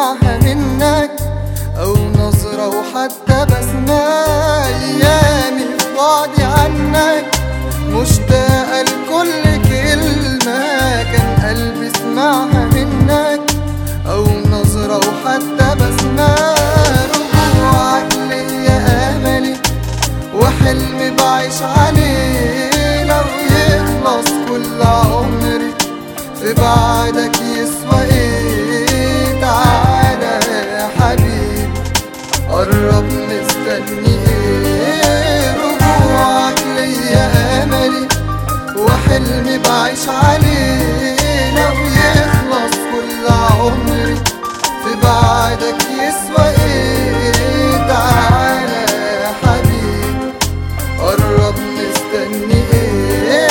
بسمعها منك أو نظرة وحتى بسمة أيامي في بعدي عنك مشتاقة لكل كلمة كان قلبي سمعها منك أو نظرة وحتى بسمة رجوعك ليا أملي وحلمي بعيش عليه لو يخلص كل عمري في بعدك يسوى ايه تعالى يا حبيبي قرب مستني ايه رجوعك ليا املي وحلمي بعيش عليه لو يخلص كل عمري في بعدك يسوى ايه تعالى يا حبيبي قرب مستني ايه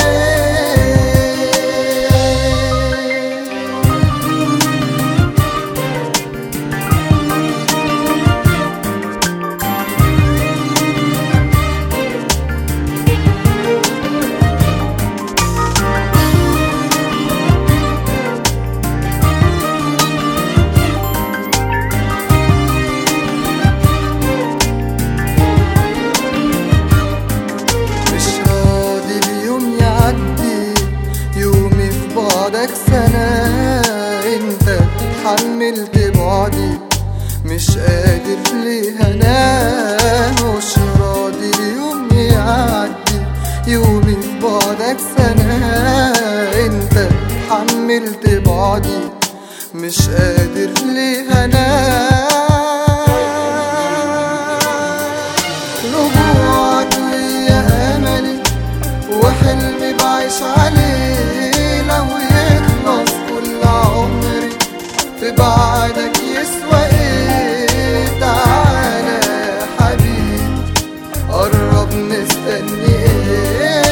مش راضي اليوم يعدي يومي في بعدك سنة انت اتحملت بعدي مش قادر ليه انام مش راضي اليوم يعدي يومي في بعدك سنة انت اتحملت بعدي مش قادر ليه انام رجوعك ليا املي وحلمي بعيش عليه لو يخلص كل عمري في بعدك يسوى ايه تعالى يا حبيبي قرب مستني ايه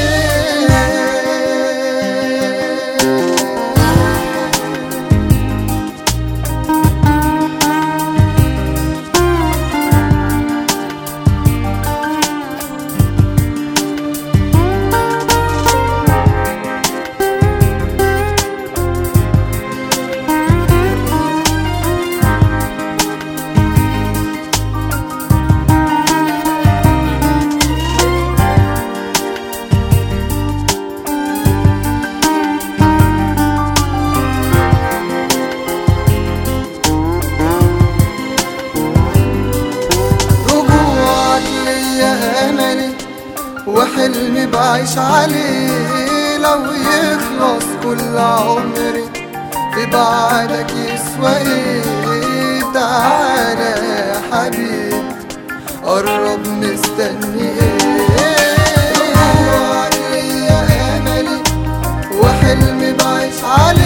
رجوعك ليا املي وحلمي بعيش عليه لو يخلص كل عمري في بعدك يسوى ايه تعالى يا حبيبي قرب مستني ايه رجوعك ليا املي وحلمي بعيش عليه